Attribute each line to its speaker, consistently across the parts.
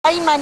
Speaker 1: دايما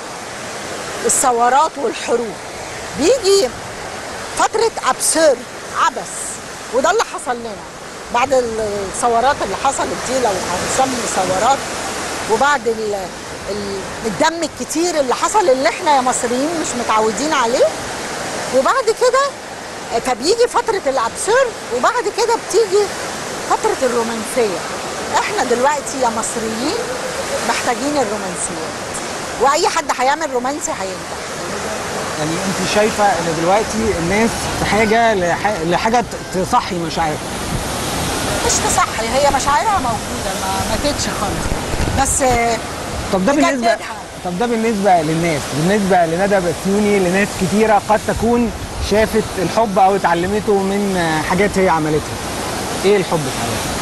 Speaker 1: الثورات والحروب بيجي فترة أبسير عبث وده اللي حصل لنا بعد الثورات اللي حصلت دي لو هنسمي ثورات وبعد ال ال الدم الكتير اللي حصل اللي احنا يا مصريين مش متعودين عليه وبعد كده فبيجي فترة الأبسير وبعد كده بتيجي فترة الرومانسية احنا دلوقتي يا مصريين محتاجين الرومانسيات واي حد هيعمل رومانسي هينجح
Speaker 2: يعني انت شايفه ان دلوقتي الناس في حاجه لح- لحاجه ت- تصحي مشاعرها
Speaker 1: مش تصحي هي مشاعرها موجوده ما ماتتش خالص بس آه،
Speaker 2: طب ده بالنسبه
Speaker 1: نجددها.
Speaker 2: طب ده بالنسبه للناس بالنسبه لندى بسيوني لناس كتيره قد تكون شافت الحب او اتعلمته من حاجات هي عملتها ايه الحب في حياتها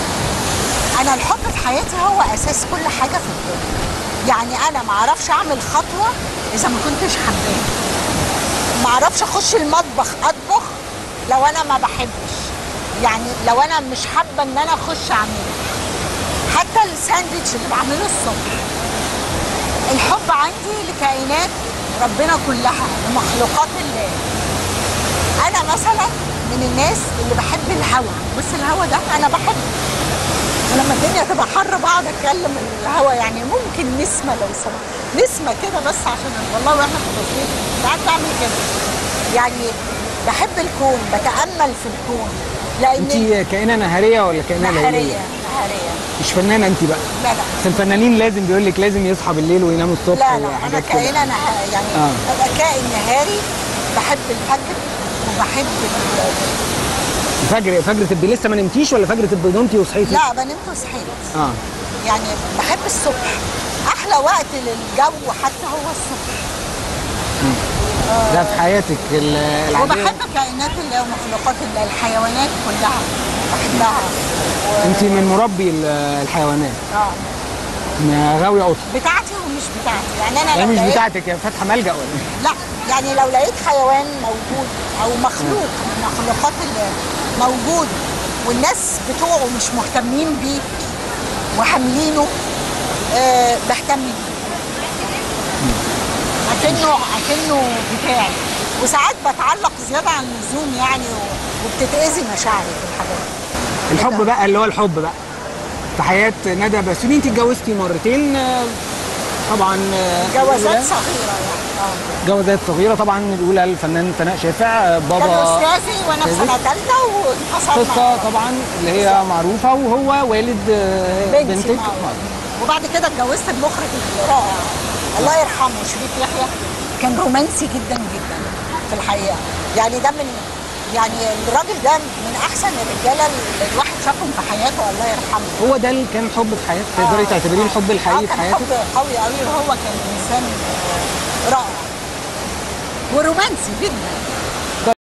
Speaker 1: انا الحب في حياتي هو اساس كل حاجه في الدنيا يعني انا ما اعرفش اعمل خطوه اذا ما كنتش حباها ما اعرفش اخش المطبخ اطبخ لو انا ما بحبش يعني لو انا مش حابه ان انا اخش اعمله حتى الساندوتش اللي بعمله الصبح الحب عندي لكائنات ربنا كلها لمخلوقات الله انا مثلا من الناس اللي بحب الهوا بس الهوا ده انا بحبه ولما الدنيا تبقى حر بقعد اتكلم الهوا يعني ممكن نسمه لو سمحت نسمه كده بس عشان والله واحنا في التصوير ساعات بعمل كده يعني بحب الكون بتامل في الكون لان
Speaker 2: انت كائنه نهاريه ولا كائنه
Speaker 1: نهاريه
Speaker 2: ليليه
Speaker 1: نهاريه
Speaker 2: مش فنانه انت بقى
Speaker 1: لا لا
Speaker 2: بس الفنانين لازم بيقول لك لازم يصحى بالليل وينام الصبح
Speaker 1: لا لا انا
Speaker 2: وحاجات كده.
Speaker 1: كائنه نها يعني
Speaker 2: آه.
Speaker 1: ببقى كائن نهاري بحب الفجر وبحب ال-
Speaker 2: فجر فجر تبقي لسه ما نمتيش ولا فجر تبقي نمتي وصحيتي
Speaker 1: لا بنمت وصحيت
Speaker 2: اه
Speaker 1: يعني بحب الصبح احلى وقت للجو حتى هو الصبح
Speaker 2: ده في حياتك ال- العاديه
Speaker 1: وبحب كائنات الله ومخلوقات الله الحيوانات كلها بحبها و...
Speaker 2: انت من مربي ال- الحيوانات
Speaker 1: اه
Speaker 2: ما غاويه قطط
Speaker 1: بتاعتي ومش بتاعتي يعني انا
Speaker 2: هي
Speaker 1: لو
Speaker 2: مش
Speaker 1: لقيت
Speaker 2: بتاعتك يا فاتحه ملجا ولا ايه؟
Speaker 1: لا يعني لو لقيت حيوان موجود او مخلوق من مخلوقات الله موجود والناس بتوعه مش مهتمين بيه وحاملينه آه بهتم بيه اكنه اكنه بتاعي وساعات بتعلق زياده عن اللزوم يعني و- وبتتاذي مشاعري في الحاجات
Speaker 2: الحب بقى اللي هو الحب بقى في حياه ندى بسيوني انت اتجوزتي مرتين آه، طبعا آه،
Speaker 1: جوازات
Speaker 2: الأولى-
Speaker 1: صغيره يعني اه
Speaker 2: جوازات صغيره طبعا الاولى الفنان فناء شافع آه،
Speaker 1: كان
Speaker 2: بابا
Speaker 1: استاذي وانا في
Speaker 2: أستاذك؟
Speaker 1: سنه ثالثه وانفصلنا
Speaker 2: قصه طبعا اللي هي معروفه وهو والد آه،
Speaker 1: بنتي
Speaker 2: بنتك
Speaker 1: معروفة. وبعد كده اتجوزت المخرج الرائع الله يرحمه شريف يحيى كان رومانسي جدا جدا في الحقيقه يعني ده من يعني الراجل ده من احسن الرجاله اللي الواحد شافهم في حياته الله يرحمه
Speaker 2: هو ده اللي كان حب في حياتك تقدري تعتبريه الحب الحقيقي
Speaker 1: آه،
Speaker 2: في
Speaker 1: كان
Speaker 2: حياتك
Speaker 1: حب قوي قوي وهو كان انسان رائع ورومانسي جدا